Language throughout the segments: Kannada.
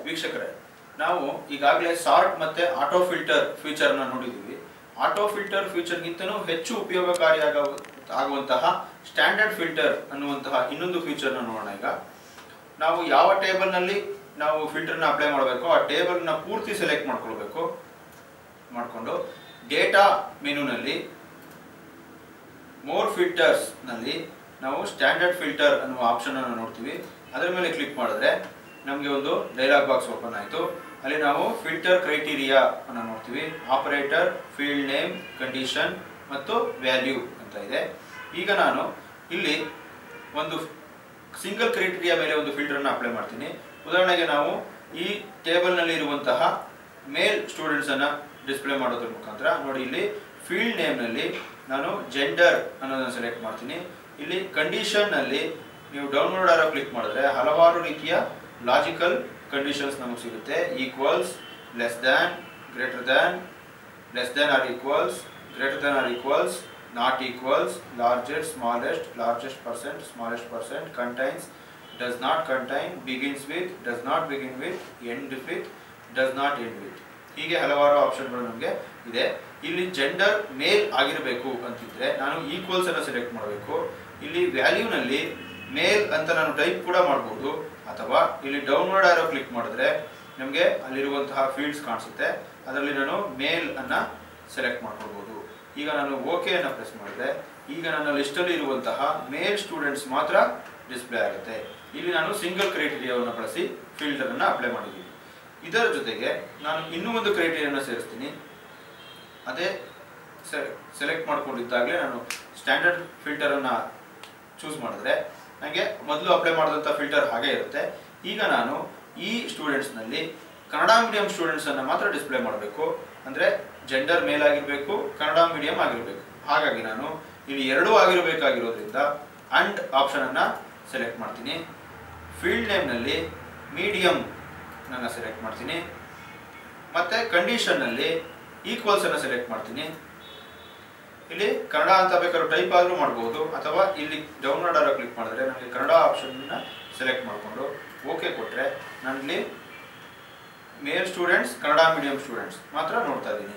ವೀಕ್ಷಕರೇ ನಾವು ಈಗಾಗಲೇ ಸಾರ್ಟ್ ಮತ್ತೆ ಆಟೋ ಫಿಲ್ಟರ್ ಫೀಚರ್ನ ನೋಡಿದ್ದೀವಿ ಆಟೋ ಫಿಲ್ಟರ್ ಫೀಚರ್ಗಿಂತನೂ ಹೆಚ್ಚು ಉಪಯೋಗಕಾರಿಯಾಗ ಆಗುವಂತಹ ಸ್ಟ್ಯಾಂಡರ್ಡ್ ಫಿಲ್ಟರ್ ಅನ್ನುವಂತಹ ಇನ್ನೊಂದು ಫೀಚರ್ನ ನೋಡೋಣ ಈಗ ನಾವು ಯಾವ ಟೇಬಲ್ನಲ್ಲಿ ನಾವು ಫಿಲ್ಟರ್ನ ಅಪ್ಲೈ ಮಾಡಬೇಕು ಆ ಟೇಬಲ್ನ ಪೂರ್ತಿ ಸೆಲೆಕ್ಟ್ ಮಾಡ್ಕೊಳ್ಬೇಕು ಮಾಡಿಕೊಂಡು ಡೇಟಾ ಮೆನುನಲ್ಲಿ ಮೋರ್ ಫಿಲ್ಟರ್ಸ್ ನಲ್ಲಿ ನಾವು ಸ್ಟ್ಯಾಂಡರ್ಡ್ ಫಿಲ್ಟರ್ ಅನ್ನುವ ಆಪ್ಷನ್ ಅನ್ನು ನೋಡ್ತೀವಿ ಅದರ ಮೇಲೆ ಕ್ಲಿಕ್ ಮಾಡಿದ್ರೆ ನಮಗೆ ಒಂದು ಡೈಲಾಗ್ ಬಾಕ್ಸ್ ಓಪನ್ ಆಯಿತು ಅಲ್ಲಿ ನಾವು ಫಿಲ್ಟರ್ ಕ್ರೈಟೀರಿಯಾ ಅನ್ನು ನೋಡ್ತೀವಿ ಆಪರೇಟರ್ ಫೀಲ್ಡ್ ನೇಮ್ ಕಂಡೀಷನ್ ಮತ್ತು ವ್ಯಾಲ್ಯೂ ಅಂತ ಇದೆ ಈಗ ನಾನು ಇಲ್ಲಿ ಒಂದು ಸಿಂಗಲ್ ಕ್ರೈಟೀರಿಯಾ ಮೇಲೆ ಒಂದು ಫಿಲ್ಟರ್ನ ಅಪ್ಲೈ ಮಾಡ್ತೀನಿ ಉದಾಹರಣೆಗೆ ನಾವು ಈ ಟೇಬಲ್ನಲ್ಲಿ ಇರುವಂತಹ ಮೇಲ್ ಸ್ಟೂಡೆಂಟ್ಸ್ ಅನ್ನ ಡಿಸ್ಪ್ಲೇ ಮಾಡೋದ್ರ ಮುಖಾಂತರ ನೋಡಿ ಇಲ್ಲಿ ಫೀಲ್ಡ್ ನೇಮ್ನಲ್ಲಿ ನಾನು ಜೆಂಡರ್ ಅನ್ನೋದನ್ನು ಸೆಲೆಕ್ಟ್ ಮಾಡ್ತೀನಿ ಇಲ್ಲಿ ಕಂಡೀಷನ್ ನಲ್ಲಿ ನೀವು ಡೌನ್ಲೋಡ್ ಆರೋ ಕ್ಲಿಕ್ ಮಾಡಿದ್ರೆ ಹಲವಾರು ರೀತಿಯ ಲಾಜಿಕಲ್ ಕಂಡೀಷನ್ಸ್ ನಮಗೆ ಸಿಗುತ್ತೆ equals less than greater than less than or equals greater than or equals not equals largest smallest largest percent smallest percent contains does not contain begins with does not begin with end with does not end with ಹೀಗೆ ಹಲವಾರು ಆಪ್ಷನ್ಗಳು ನಮಗೆ ಇದೆ ಇಲ್ಲಿ ಜೆಂಡರ್ ಮೇಲ್ ಆಗಿರಬೇಕು ಅಂತಿದ್ರೆ ನಾನು ಈಕ್ವಲ್ಸ್ ಅನ್ನು ಸೆಲೆಕ್ಟ್ ಮಾಡಬೇಕು ಇಲ್ಲಿ ವ್ಯಾಲ್ಯೂನಲ್ಲಿ ಮೇಲ್ ಅಂತ ನಾನು ಟೈಪ್ ಕೂಡ ಮಾಡ್ಬೋದು ಅಥವಾ ಇಲ್ಲಿ ಡೌನ್ಲೋಡ್ ಆರೋ ಕ್ಲಿಕ್ ಮಾಡಿದ್ರೆ ನಮಗೆ ಅಲ್ಲಿರುವಂತಹ ಫೀಲ್ಡ್ಸ್ ಕಾಣಿಸುತ್ತೆ ಅದರಲ್ಲಿ ನಾನು ಮೇಲ್ ಅನ್ನ ಸೆಲೆಕ್ಟ್ ಮಾಡ್ಕೊಳ್ಬೋದು ಈಗ ನಾನು ಓಕೆ ಅನ್ನ ಪ್ರೆಸ್ ಮಾಡಿದ್ರೆ ಈಗ ನನ್ನ ಲಿಸ್ಟಲ್ಲಿ ಇರುವಂತಹ ಮೇಲ್ ಸ್ಟೂಡೆಂಟ್ಸ್ ಮಾತ್ರ ಡಿಸ್ಪ್ಲೇ ಆಗುತ್ತೆ ಇಲ್ಲಿ ನಾನು ಸಿಂಗಲ್ ಕ್ರೈಟೀರಿಯಾವನ್ನು ಬಳಸಿ ಫಿಲ್ಟರ್ ಅನ್ನ ಅಪ್ಲೈ ಮಾಡಿದ್ದೀನಿ ಇದರ ಜೊತೆಗೆ ನಾನು ಇನ್ನೂ ಒಂದು ಕ್ರೈಟೀರಿಯಾನ ಸೇರಿಸ್ತೀನಿ ಅದೇ ಸೆಲೆಕ್ಟ್ ಮಾಡ್ಕೊಂಡಿದ್ದಾಗಲೇ ನಾನು ಸ್ಟ್ಯಾಂಡರ್ಡ್ ಫಿಲ್ಟರ್ ಅನ್ನ ಚೂಸ್ ಮಾಡಿದ್ರೆ ನನಗೆ ಮೊದಲು ಅಪ್ಲೈ ಮಾಡಿದಂಥ ಫಿಲ್ಟರ್ ಹಾಗೆ ಇರುತ್ತೆ ಈಗ ನಾನು ಈ ಸ್ಟೂಡೆಂಟ್ಸ್ನಲ್ಲಿ ಕನ್ನಡ ಮೀಡಿಯಂ ಸ್ಟೂಡೆಂಟ್ಸ್ ಅನ್ನ ಮಾತ್ರ ಡಿಸ್ಪ್ಲೇ ಮಾಡಬೇಕು ಅಂದ್ರೆ ಜೆಂಡರ್ ಮೇಲ್ ಆಗಿರಬೇಕು ಕನ್ನಡ ಮೀಡಿಯಂ ಆಗಿರಬೇಕು ಹಾಗಾಗಿ ನಾನು ಇಲ್ಲಿ ಎರಡೂ ಆಗಿರಬೇಕಾಗಿರೋದ್ರಿಂದ ಅಂಡ್ ಆಪ್ಷನ್ ಅನ್ನ ಸೆಲೆಕ್ಟ್ ಮಾಡ್ತೀನಿ ಫೀಲ್ಡ್ ನೇಮ್ನಲ್ಲಿ ಮೀಡಿಯಂ ನನ್ನ ಸೆಲೆಕ್ಟ್ ಮಾಡ್ತೀನಿ ಮತ್ತೆ ಕಂಡೀಷನ್ ನಲ್ಲಿ ಈಕ್ವಲ್ಸ್ ಅನ್ನ ಸೆಲೆಕ್ಟ್ ಮಾಡ್ತೀನಿ ಇಲ್ಲಿ ಕನ್ನಡ ಅಂತ ಬೇಕಾದ್ರೂ ಟೈಪ್ ಆದ್ರೂ ಮಾಡಬಹುದು ಅಥವಾ ಇಲ್ಲಿ ಡೌನ್ಲೋಡ್ ಆರೋ ಕ್ಲಿಕ್ ಮಾಡಿದ್ರೆ ನನಗೆ ಕನ್ನಡ ಆಪ್ಷನ್ ಸೆಲೆಕ್ಟ್ ಮಾಡಿಕೊಂಡು ಓಕೆ ಕೊಟ್ರೆ ನಾನಿಲ್ಲಿ male students Kannada medium students ಮಾತ್ರ ನೋಡ್ತಾ ಇದ್ದೀನಿ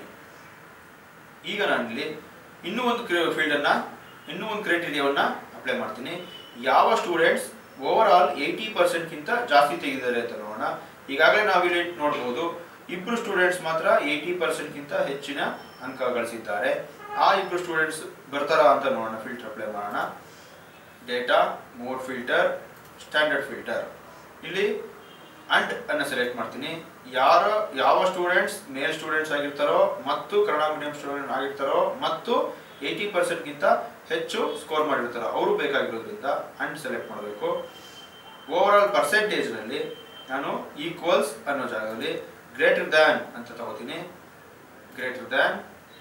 ಈಗ ನಾನಿಲ್ಲಿ ಇನ್ನೂ ಒಂದು ಫೀಲ್ಡ್ ಅನ್ನ ಇನ್ನೂ ಒಂದು ಕ್ರೈಟೀರಿಯಾವನ್ನ ಅಪ್ಲೈ ಮಾಡ್ತೀನಿ ಯಾವ ಸ್ಟೂಡೆಂಟ್ಸ್ ಓವರ್ ಆಲ್ ಏಯ್ಟಿ ಪರ್ಸೆಂಟ್ಗಿಂತ ಜಾಸ್ತಿ ತೆಗೆದಿದ್ದಾರೆ ಅಂತ ನೋಡೋಣ ಈಗಾಗಲೇ ನಾವಿಲ್ಲಿ ನೋಡ್ಬೋದು ಇಬ್ರು ಸ್ಟೂಡೆಂಟ್ಸ್ ಮಾತ್ರ ಏಯ್ಟಿ ಪರ್ಸೆಂಟ್ಗಿಂತ ಹೆಚ್ಚಿನ ಅಂಕ ಗಳಿಸಿದ್ದಾರೆ ಆ ಇಬ್ರು ಸ್ಟೂಡೆಂಟ್ಸ್ ಬರ್ತಾರಾ ಅಂತ ನೋಡೋಣ ಫಿಲ್ಟರ್ ಅಪ್ಲೈ ಮಾಡೋಣ data more filter standard filter ಇಲ್ಲಿ ಅಂಡ್ ಅನ್ನ ಸೆಲೆಕ್ಟ್ ಮಾಡ್ತೀನಿ ಯಾರ ಯಾವ ಸ್ಟೂಡೆಂಟ್ಸ್ ಮೇಲ್ ಸ್ಟೂಡೆಂಟ್ಸ್ ಆಗಿರ್ತಾರೋ ಮತ್ತು ಕನ್ನಡ ಮೀಡಿಯಂ ಸ್ಟೂಡೆಂಟ್ ಆಗಿರ್ತಾರೋ ಮತ್ತು ಏಯ್ಟಿ ಪರ್ಸೆಂಟ್ಗಿಂತ ಹೆಚ್ಚು ಸ್ಕೋರ್ ಮಾಡಿರ್ತಾರೋ ಅವರು ಬೇಕಾಗಿರೋದ್ರಿಂದ ಅಂಡ್ ಸೆಲೆಕ್ಟ್ ಮಾಡಬೇಕು ಓವರ್ ಆಲ್ ಪರ್ಸೆಂಟೇಜ್ನಲ್ಲಿ ನಾನು ಈಕ್ವಲ್ಸ್ ಅನ್ನೋ ಜಾಗದಲ್ಲಿ ಗ್ರೇಟರ್ ದ್ಯಾನ್ ಅಂತ ತಗೋತೀನಿ greater than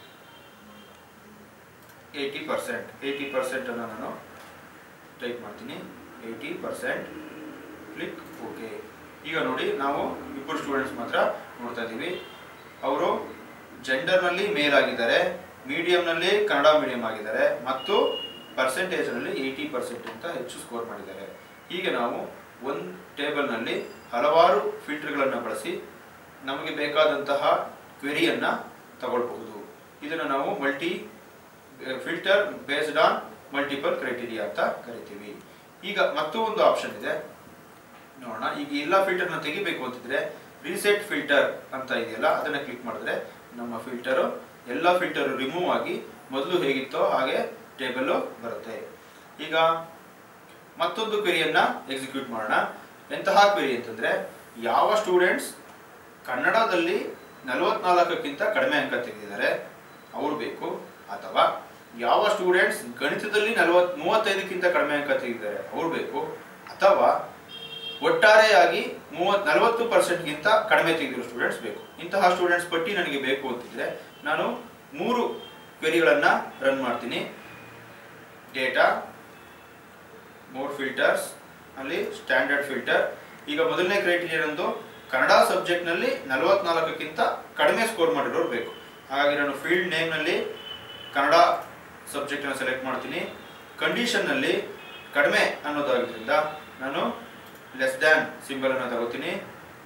eighty percent eighty percent ಅನ್ನು ನಾನು ಟೈಪ್ ಮಾಡ್ತೀನಿ ಏಯ್ಟಿ ಪರ್ಸೆಂಟ್ ಕ್ಲಿಕ್ ಓಕೆ ಈಗ ನೋಡಿ ನಾವು ಇಬ್ಬರು ಸ್ಟೂಡೆಂಟ್ಸ್ ಮಾತ್ರ ನೋಡ್ತಾ ಇದ್ದೀವಿ ಅವರು ಜೆಂಡರ್ನಲ್ಲಿ ಮೇಲ್ ಆಗಿದ್ದಾರೆ ಮೀಡಿಯಂನಲ್ಲಿ ಕನ್ನಡ ಮೀಡಿಯಂ ಆಗಿದ್ದಾರೆ ಮತ್ತು ಪರ್ಸೆಂಟೇಜ್ನಲ್ಲಿ ಏಯ್ಟಿ ಪರ್ಸೆಂಟ್ ಅಂತ ಹೆಚ್ಚು ಸ್ಕೋರ್ ಮಾಡಿದ್ದಾರೆ ಹೀಗೆ ನಾವು ಒಂದು ಟೇಬಲ್ನಲ್ಲಿ ಹಲವಾರು ಫಿಲ್ಟರ್ಗಳನ್ನು ಬಳಸಿ ನಮಗೆ ಬೇಕಾದಂತಹ ಕ್ವೆರಿಯನ್ನು ತಗೊಳ್ಬಹುದು ಇದನ್ನು ನಾವು multi filter based on multiple criteria ಅಂತ ಕರಿತೀವಿ ಈಗ ಮತ್ತೂ ಒಂದು ಆಪ್ಷನ್ ಇದೆ ನೋಡೋಣ ಈಗ ಎಲ್ಲ ಫಿಲ್ಟರ್ನ ತೆಗಿಬೇಕು ಅಂತಿದ್ರೆ ರೀಸೆಟ್ ಫಿಲ್ಟರ್ ಅಂತ ಇದೆಯಲ್ಲ ಅದನ್ನ ಕ್ಲಿಕ್ ಮಾಡಿದ್ರೆ ನಮ್ಮ ಫಿಲ್ಟರ್ ಎಲ್ಲ ಫಿಲ್ಟರ್ ರಿಮೂವ್ ಆಗಿ ಮೊದಲು ಹೇಗಿತ್ತೋ ಹಾಗೆ ಟೇಬಲ್ ಬರುತ್ತೆ ಈಗ ಮತ್ತೊಂದು ಕ್ವೆರಿಯನ್ನ ಎಕ್ಸಿಕ್ಯೂಟ್ ಮಾಡೋಣ ಎಂತಹ ಕ್ವೆರಿ ಅಂತಂದ್ರೆ ಯಾವ ಸ್ಟೂಡೆಂಟ್ಸ್ ಕನ್ನಡದಲ್ಲಿ ನಲವತ್ನಾಲ್ಕಕ್ಕಿಂತ ಕಡಿಮೆ ಅಂಕ ತೆಗೆದಿದ್ದಾರೆ ಅವರು ಬೇಕು ಅಥವಾ ಯಾವ ಸ್ಟೂಡೆಂಟ್ಸ್ ಗಣಿತದಲ್ಲಿ ನಲವತ್ ಮೂವತ್ತೈದಕ್ಕಿಂತ ಕಡಿಮೆ ಅಂಕ ತೆಗೆದಿದ್ದಾರೆ ಅವ್ರು ಬೇಕು ಅಥವಾ ಒಟ್ಟಾರೆಯಾಗಿ ಮೂವತ್ ನಲವತ್ತು ಪರ್ಸೆಂಟ್ಗಿಂತ ಕಡಿಮೆ ತೆಗೆದಿರೋ ಸ್ಟೂಡೆಂಟ್ಸ್ ಬೇಕು ಇಂತಹ ಸ್ಟೂಡೆಂಟ್ಸ್ ಪಟ್ಟಿ ನನಗೆ ಬೇಕು ಅಂತಿದ್ರೆ ನಾನು ಮೂರು ಕ್ವೆರಿಗಳನ್ನ ರನ್ ಮಾಡ್ತೀನಿ ಡೇಟಾ ಮೋಡ್ ಫಿಲ್ಟರ್ಸ್ ಅಲ್ಲಿ ಸ್ಟ್ಯಾಂಡರ್ಡ್ ಫಿಲ್ಟರ್ ಈಗ ಮೊದಲನೇ ಕ್ರೈಟೀರಿಯಾ ಒಂದು ಕನ್ನಡ ಸಬ್ಜೆಕ್ಟ್ನಲ್ಲಿ ನಲವತ್ನಾಲ್ಕಕ್ಕಿಂತ ಕಡಿಮೆ ಸ್ಕೋರ್ ಮಾಡಿರೋರು ಬೇಕು ಹಾಗಾಗಿ ನಾನು ಫೀಲ್ಡ್ ನೇಮ್ನಲ್ಲಿ ಕನ್ನಡ ಸಬ್ಜೆಕ್ಟನ್ನು ಸೆಲೆಕ್ಟ್ ಮಾಡ್ತೀನಿ ಕಂಡೀಷನ್ನಲ್ಲಿ ಕಡಿಮೆ ಅನ್ನೋದಾಗಿದ್ದರಿಂದ ನಾನು ಲೆಸ್ ದ್ಯಾನ್ ಸಿಂಬಲ್ ಅನ್ನು ತಗೋತೀನಿ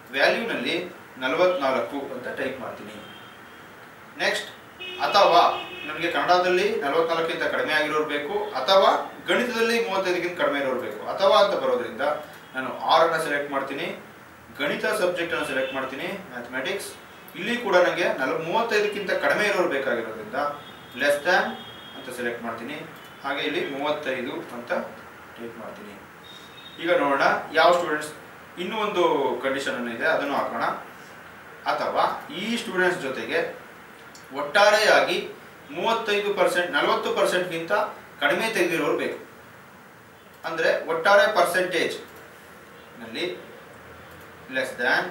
ವ್ಯಾಲ್ಯೂನಲ್ಲಿ ನಲವತ್ನಾಲ್ಕು ಅಂತ ಟೈಪ್ ಮಾಡ್ತೀನಿ ನೆಕ್ಸ್ಟ್ ಅಥವಾ ನನಗೆ ಕನ್ನಡದಲ್ಲಿ ನಲವತ್ನಾಲ್ಕಿಂತ ಕಡಿಮೆ ಆಗಿರೋರು ಬೇಕು ಅಥವಾ ಗಣಿತದಲ್ಲಿ ಮೂವತ್ತೈದಕ್ಕಿಂತ ಕಡಿಮೆ ಇರೋರು ಬೇಕು ಅಥವಾ ಅಂತ ಬರೋದ್ರಿಂದ ನಾನು ಆರನ್ನು ಸೆಲೆಕ್ಟ್ ಮಾಡ್ತೀನಿ ಗಣಿತ ಸಬ್ಜೆಕ್ಟನ್ನು ಸೆಲೆಕ್ಟ್ ಮಾಡ್ತೀನಿ ಮ್ಯಾಥಮೆಟಿಕ್ಸ್ ಇಲ್ಲಿ ಕೂಡ ನನಗೆ ನಲ್ ಮೂವತ್ತೈದಕ್ಕಿಂತ ಕಡಿಮೆ ಇರೋರು ಬೇಕಾಗಿರೋದ್ರಿಂದ ಲೆಸ್ ದ್ಯಾನ್ ಅಂತ ಸೆಲೆಕ್ಟ್ ಮಾಡ್ತೀನಿ ಹಾಗೆ ಇಲ್ಲಿ ಮೂವತ್ತೈದು ಅಂತ ಟೈಪ್ ಮಾಡ್ತೀನಿ ಈಗ ನೋಡೋಣ ಯಾವ ಸ್ಟೂಡೆಂಟ್ಸ್ ಇನ್ನೂ ಒಂದು ಕಂಡೀಷನ್ ಇದೆ ಅದನ್ನು ಹಾಕೋಣ ಅಥವಾ ಈ ಸ್ಟೂಡೆಂಟ್ಸ್ ಜೊತೆಗೆ ಒಟ್ಟಾರೆಯಾಗಿ ಮೂವತ್ತೈದು ಪರ್ಸೆಂಟ್ ನಲವತ್ತು ಪರ್ಸೆಂಟ್ಗಿಂತ ಕಡಿಮೆ ತೆಗೆದಿರೋರು ಬೇಕು ಅಂದರೆ ಒಟ್ಟಾರೆ ಪರ್ಸೆಂಟೇಜ್ ನಲ್ಲಿ less than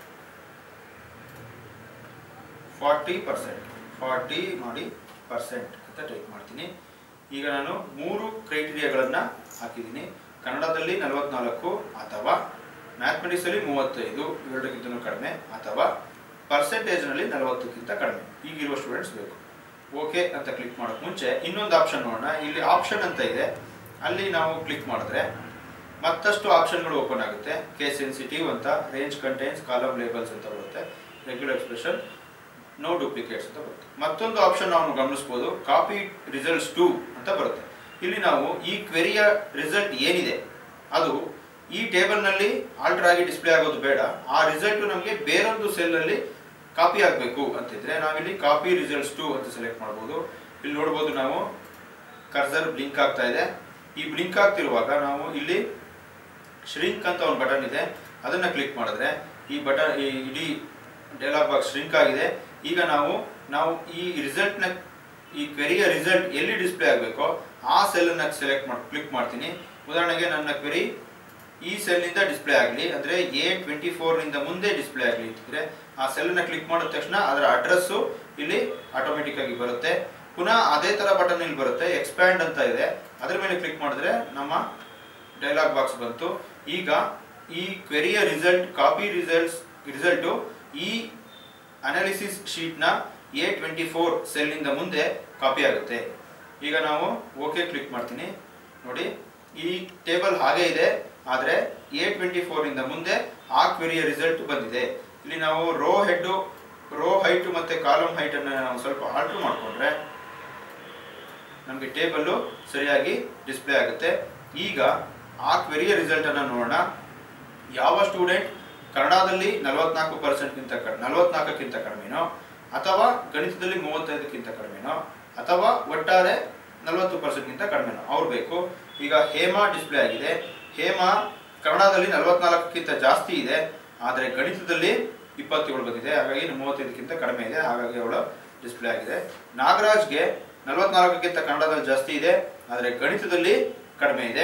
forty percent forty ಮಾಡಿ ಪರ್ಸೆಂಟ್ ಅಂತ ಟೈಪ್ ಮಾಡ್ತೀನಿ ಈಗ ನಾನು ಮೂರು ಕ್ರೈಟೀರಿಯಾಗಳನ್ನು ಹಾಕಿದ್ದೀನಿ ಕನ್ನಡದಲ್ಲಿ ನಲವತ್ನಾಲ್ಕು ಅಥವಾ ಮ್ಯಾಥಮೆಟಿಕ್ಸಲ್ಲಿ ಮೂವತ್ತೈದು ಎರಡಕ್ಕಿಂತ ಕಡಿಮೆ ಅಥವಾ ಪರ್ಸೆಂಟೇಜ್ನಲ್ಲಿ ನಲವತ್ತಕ್ಕಿಂತ ಕಡಿಮೆ ಈಗಿರುವ ಸ್ಟೂಡೆಂಟ್ಸ್ ಬೇಕು ಓಕೆ ಅಂತ ಕ್ಲಿಕ್ ಮಾಡೋಕ್ಕೆ ಮುಂಚೆ ಇನ್ನೊಂದು ಆಪ್ಷನ್ ನೋಡೋಣ ಇಲ್ಲಿ ಆಪ್ಷನ್ ಅಂತ ಇದೆ ಅಲ್ಲಿ ನಾವು ಕ್ಲಿಕ್ ಮಾಡಿದ್ರೆ ಮತ್ತಷ್ಟು ಆಪ್ಷನ್ಗಳು ಓಪನ್ ಆಗುತ್ತೆ ಕೇಸ್ ಸೆನ್ಸಿಟಿವ್ ಅಂತ ರೇಂಜ್ ಕಂಟೈನ್ಸ್ ಕಾಲಮ್ ಲೇಬಲ್ಸ್ ಅಂತ ಬರುತ್ತೆ ರೆಗ್ಯುಲರ್ ಎಕ್ಸ್ಪ್ರೆಷನ್ ನೋ ಡೂಪ್ಲಿಕೇಟ್ಸ್ ಅಂತ ಬರುತ್ತೆ ಮತ್ತೊಂದು ಆಪ್ಷನ್ ನಾವು ಗಮನಿಸ್ಬೋದು ಕಾಪಿ ರಿಸಲ್ಟ್ಸ್ ಟು ಅಂತ ಬರುತ್ತೆ ಇಲ್ಲಿ ನಾವು ಈ ಕ್ವೆರಿಯ ರಿಸಲ್ಟ್ ಏನಿದೆ ಅದು ಈ ಟೇಬಲ್ನಲ್ಲಿ ಆಲ್ಟರ್ ಆಗಿ ಡಿಸ್ಪ್ಲೇ ಆಗೋದು ಬೇಡ ಆ ರಿಸಲ್ಟ್ ನಮಗೆ ಬೇರೊಂದು ಸೆಲ್ಲಲ್ಲಿ ಕಾಪಿ ಆಗಬೇಕು ಅಂತಿದ್ರೆ ನಾವಿಲ್ಲಿ ಕಾಪಿ ರಿಸಲ್ಟ್ಸ್ ಟು ಅಂತ ಸೆಲೆಕ್ಟ್ ಮಾಡ್ಬೋದು ಇಲ್ಲಿ ನೋಡ್ಬೋದು ನಾವು ಕರ್ಸರ್ ಬ್ಲಿಂಕ್ ಆಗ್ತಾ ಇದೆ ಈ ಬ್ಲಿಂಕ್ ಆಗ್ತಿರುವಾಗ ನಾವು ಇಲ್ಲಿ ಶ್ರಿಂಕ್ ಅಂತ ಒಂದು ಬಟನ್ ಇದೆ ಅದನ್ನ ಕ್ಲಿಕ್ ಮಾಡಿದ್ರೆ ಈ ಬಟನ್ ಈ ಇಡೀ ಡೈಲಾಗ್ ಬಾಕ್ಸ್ ಶ್ರಿಂಕ್ ಆಗಿದೆ ಈಗ ನಾವು ನಾವು ಈ ರಿಸಲ್ಟ್ನ ಈ ಕ್ವೆರಿಯ ರಿಸಲ್ಟ್ ಎಲ್ಲಿ ಡಿಸ್ಪ್ಲೇ ಆಗಬೇಕೋ ಆ ಸೆಲ್ಲನ್ನು ಸೆಲೆಕ್ಟ್ ಮಾಡಿ ಕ್ಲಿಕ್ ಮಾಡ್ತೀನಿ ಉದಾಹರಣೆಗೆ ನನ್ನ ಕ್ವೆರಿ ಈ ಸೆಲ್ನಿಂದ ಡಿಸ್ಪ್ಲೇ ಆಗಲಿ ಅಂದರೆ ಎ ಟ್ವೆಂಟಿ ಫೋರ್ನಿಂದ ಮುಂದೆ ಡಿಸ್ಪ್ಲೇ ಆಗಲಿ ಅಂತಿದ್ರೆ ಆ ಸೆಲ್ಲನ್ನು ಕ್ಲಿಕ್ ಮಾಡಿದ ತಕ್ಷಣ ಅದರ ಅಡ್ರೆಸ್ಸು ಇಲ್ಲಿ ಆಟೋಮೆಟಿಕ್ ಆಗಿ ಬರುತ್ತೆ ಪುನಃ ಅದೇ ಥರ ಬಟನ್ ಇಲ್ಲಿ ಬರುತ್ತೆ ಎಕ್ಸ್ಪ್ಯಾಂಡ್ ಅಂತ ಇದೆ ಅದರ ಮೇಲೆ ಕ್ಲಿಕ್ ಮಾಡಿದ್ರೆ ನಮ್ಮ ಡೈಲಾಗ್ ಬಾಕ್ಸ್ ಬಂತು ಈಗ ಈ ಕ್ವೆರಿಯ ರಿಸಲ್ಟ್ ಕಾಪಿ ರಿಸಲ್ಟ್ಸ್ ರಿಸಲ್ಟು ಈ ಅನಾಲಿಸಿಸ್ ಶೀಟ್ನ ಎ ಟ್ವೆಂಟಿ ಫೋರ್ ಸೆಲ್ನಿಂದ ಮುಂದೆ ಕಾಪಿ ಆಗುತ್ತೆ ಈಗ ನಾವು ಓಕೆ ಕ್ಲಿಕ್ ಮಾಡ್ತೀನಿ ನೋಡಿ ಈ ಟೇಬಲ್ ಹಾಗೆ ಇದೆ ಆದರೆ ಎ ಟ್ವೆಂಟಿ ಫೋರಿಂದ ಮುಂದೆ ಆ ಕ್ವೆರಿಯ ರಿಸಲ್ಟ್ ಬಂದಿದೆ ಇಲ್ಲಿ ನಾವು ರೋ ಹೆಡ್ಡು ರೋ ಹೈಟ್ ಮತ್ತು ಕಾಲಮ್ ಹೈಟನ್ನು ನಾವು ಸ್ವಲ್ಪ ಆಲ್ಟ್ರ್ ಮಾಡಿಕೊಂಡ್ರೆ ನಮಗೆ ಟೇಬಲ್ಲು ಸರಿಯಾಗಿ ಡಿಸ್ಪ್ಲೇ ಆಗುತ್ತೆ ಈಗ ಆ ಕ್ವೆರಿಯ ರಿಸಲ್ಟನ್ನು ನೋಡೋಣ ಯಾವ ಸ್ಟೂಡೆಂಟ್ ಕನ್ನಡದಲ್ಲಿ ನಲವತ್ನಾಲ್ಕು ಪರ್ಸೆಂಟ್ಗಿಂತ ಕಡಿಮೆ ನಲವತ್ನಾಲ್ಕಕ್ಕಿಂತ ಕಡಿಮೆನೋ ಅಥವಾ ಗಣಿತದಲ್ಲಿ ಮೂವತ್ತೈದಕ್ಕಿಂತ ಕಡಿಮೆನೋ ಅಥವಾ ಒಟ್ಟಾರೆ ನಲವತ್ತು ಪರ್ಸೆಂಟ್ಗಿಂತ ಕಡಿಮೆನೋ ಅವ್ರು ಬೇಕು ಈಗ ಹೇಮಾ ಡಿಸ್ಪ್ಲೇ ಆಗಿದೆ ಹೇಮಾ ಕನ್ನಡದಲ್ಲಿ ನಲವತ್ನಾಲ್ಕಕ್ಕಿಂತ ಜಾಸ್ತಿ ಇದೆ ಆದರೆ ಗಣಿತದಲ್ಲಿ ಇಪ್ಪತ್ತೇಳು ಬಂದಿದೆ ಹಾಗಾಗಿ ಮೂವತ್ತೈದಕ್ಕಿಂತ ಕಡಿಮೆ ಇದೆ ಹಾಗಾಗಿ ಅವಳು ಡಿಸ್ಪ್ಲೇ ಆಗಿದೆ ನಾಗರಾಜ್ಗೆ ನಲವತ್ನಾಲ್ಕಕ್ಕಿಂತ ಕನ್ನಡದಲ್ಲಿ ಜಾಸ್ತಿ ಇದೆ ಆದರೆ ಗಣಿತದಲ್ಲಿ ಕಡಿಮೆ ಇದೆ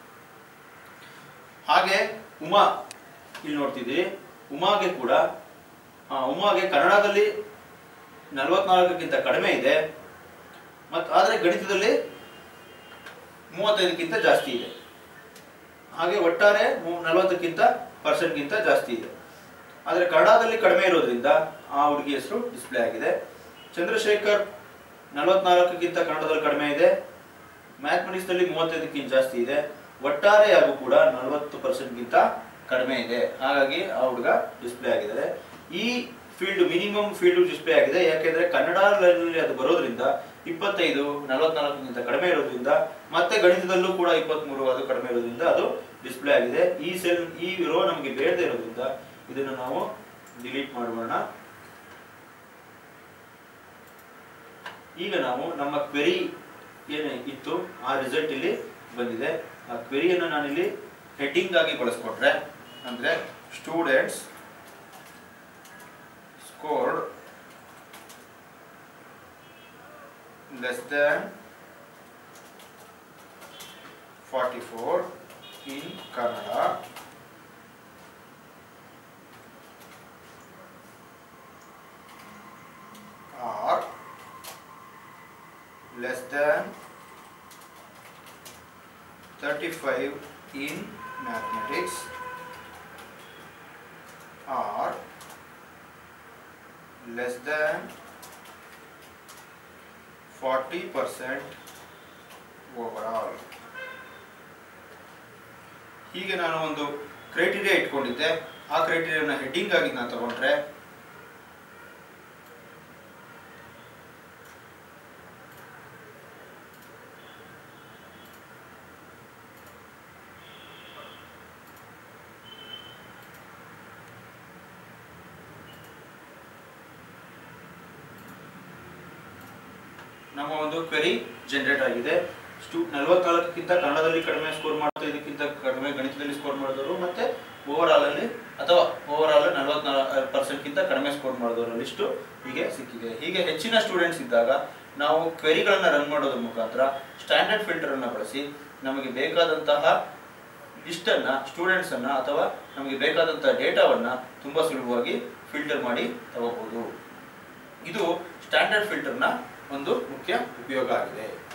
ಹಾಗೆ ಉಮಾ ಇಲ್ಲಿ ನೋಡ್ತಿದ್ದೀರಿ ಉಮಾಗೆ ಕೂಡ ಆ, ಉಮಾಗೆ ಕನ್ನಡದಲ್ಲಿ ನಲವತ್ನಾಲ್ಕಕ್ಕಿಂತ ಕಡಿಮೆ ಇದೆ ಮತ್ತು ಆದರೆ ಗಣಿತದಲ್ಲಿ ಮೂವತ್ತೈದಕ್ಕಿಂತ ಜಾಸ್ತಿ ಇದೆ ಹಾಗೆ ಒಟ್ಟಾರೆ ಮೂ- ನಲವತ್ತಕ್ಕಿಂತ ಪರ್ಸೆಂಟ್ಗಿಂತ ಜಾಸ್ತಿ ಇದೆ ಆದರೆ ಕನ್ನಡದಲ್ಲಿ ಕಡಿಮೆ ಇರೋದ್ರಿಂದ ಆ ಹುಡುಗಿ ಹೆಸರು ಡಿಸ್ಪ್ಲೇ ಆಗಿದೆ ಚಂದ್ರಶೇಖರ್ ನಲವತ್ನಾಲ್ಕಕ್ಕಿಂತ ಕನ್ನಡದಲ್ಲಿ ಕಡಿಮೆ ಇದೆ ಮ್ಯಾಥಮೆಟಿಕ್ಸ್ನಲ್ಲಿ ಮೂವತ್ತೈದಕ್ಕಿಂತ ಜಾಸ್ತಿ ಇದೆ ಒಟ್ಟಾರೆಯಾಗೂ ಕೂಡ ನಲವತ್ತು ಪರ್ಸೆಂಟ್ಗಿಂತ ಕಡಿಮೆ ಇದೆ ಹಾಗಾಗಿ ಆ ಹುಡುಗ ಡಿಸ್ಪ್ಲೇ ಆಗಿದ್ದಾರೆ ಈ ಫೀಲ್ಡ್ ಮಿನಿಮಮ್ ಫೀಲ್ಡ್ ಡಿಸ್ಪ್ಲೇ ಆಗಿದೆ ಯಾಕೆಂದ್ರೆ ಕನ್ನಡದಲ್ಲಿ ಅದು ಬರೋದ್ರಿಂದ ಇಪ್ಪತ್ತೈದು ನಲವತ್ನಾಲ್ಕಕ್ಕಿಂತ ಕಡಿಮೆ ಇರೋದ್ರಿಂದ ಮತ್ತೆ ಗಣಿತದಲ್ಲೂ ಕೂಡ ಇಪ್ಪತ್ಮೂರು ಅದು ಕಡಿಮೆ ಇರೋದ್ರಿಂದ ಅದು ಡಿಸ್ಪ್ಲೇ ಆಗಿದೆ ಈ ಸೆಲ್ ಈ ರೋ ನಮಗೆ ಬೇಡದೇ ಇರೋದ್ರಿಂದ ಇದನ್ನು ನಾವು ಡಿಲೀಟ್ ಮಾಡೋಣ ಈಗ ನಾವು ನಮ್ಮ ಕ್ವೆರಿ ಏನು ಇತ್ತು ಆ ರಿಸಲ್ಟ್ ಇಲ್ಲಿ ಬಂದಿದೆ ಆ ಕ್ವೆರಿಯನ್ನು ನಾನಿಲ್ಲಿ ಹೆಡ್ಡಿಂಗ್ ಆಗಿ ಬಳಸ್ಕೊಟ್ರೆ ಅಂದ್ರೆ students scored less than forty four in Kannada or less than 35 in mathematics or less than 40 percent overall ಹೀಗೆ ನಾನು ಒಂದು ಕ್ರೈಟೀರಿಯಾ ಇಟ್ಕೊಂಡಿದ್ದೆ ಆ ಕ್ರೈಟೀರಿಯಾನ ಹೆಡ್ಡಿಂಗ್ ಆಗಿ ನಾನು ತಗೊಂಡ್ರೆ ನಮ್ಮ ಒಂದು ಕ್ವೆರಿ ಜನರೇಟ್ ಆಗಿದೆ ಸ್ಟೂ ನಲವತ್ನಾಲ್ಕಕ್ಕಿಂತ ಕನ್ನಡದಲ್ಲಿ ಕಡಿಮೆ ಸ್ಕೋರ್ ಮಾಡ್ತಾ ಇದಕ್ಕಿಂತ ಕಡಿಮೆ ಗಣಿತದಲ್ಲಿ ಸ್ಕೋರ್ ಮಾಡಿದವರು ಮತ್ತೆ ಓವರ್ ಆಲ್ ಅಲ್ಲಿ ಅಥವಾ ಓವರ್ ಆಲ್ ನಲವತ್ನಾಲ್ಕು ಪರ್ಸೆಂಟ್ಗಿಂತ ಕಡಿಮೆ ಸ್ಕೋರ್ ಮಾಡಿದವರ ಲಿಸ್ಟು ಹೀಗೆ ಸಿಕ್ಕಿದೆ ಹೀಗೆ ಹೆಚ್ಚಿನ ಸ್ಟೂಡೆಂಟ್ಸ್ ಇದ್ದಾಗ ನಾವು ಕ್ವೆರಿಗಳನ್ನು ರನ್ ಮಾಡೋದ್ರ ಮುಖಾಂತರ ಸ್ಟ್ಯಾಂಡರ್ಡ್ ಫಿಲ್ಟರ್ ಅನ್ನು ಬಳಸಿ ನಮಗೆ ಬೇಕಾದಂತಹ ಲಿಸ್ಟನ್ನ ಸ್ಟೂಡೆಂಟ್ಸ್ ಅನ್ನ ಅಥವಾ ನಮಗೆ ಬೇಕಾದಂತಹ ಡೇಟಾವನ್ನ ತುಂಬಾ ಸುಲಭವಾಗಿ ಫಿಲ್ಟರ್ ಮಾಡಿ ತಗೋಬಹುದು ಇದು ಸ್ಟ್ಯಾಂಡರ್ಡ್ ಫಿಲ್ಟರ್ನ ಒಂದು ಮುಖ್ಯ ಉಪಯೋಗ ಆಗಿದೆ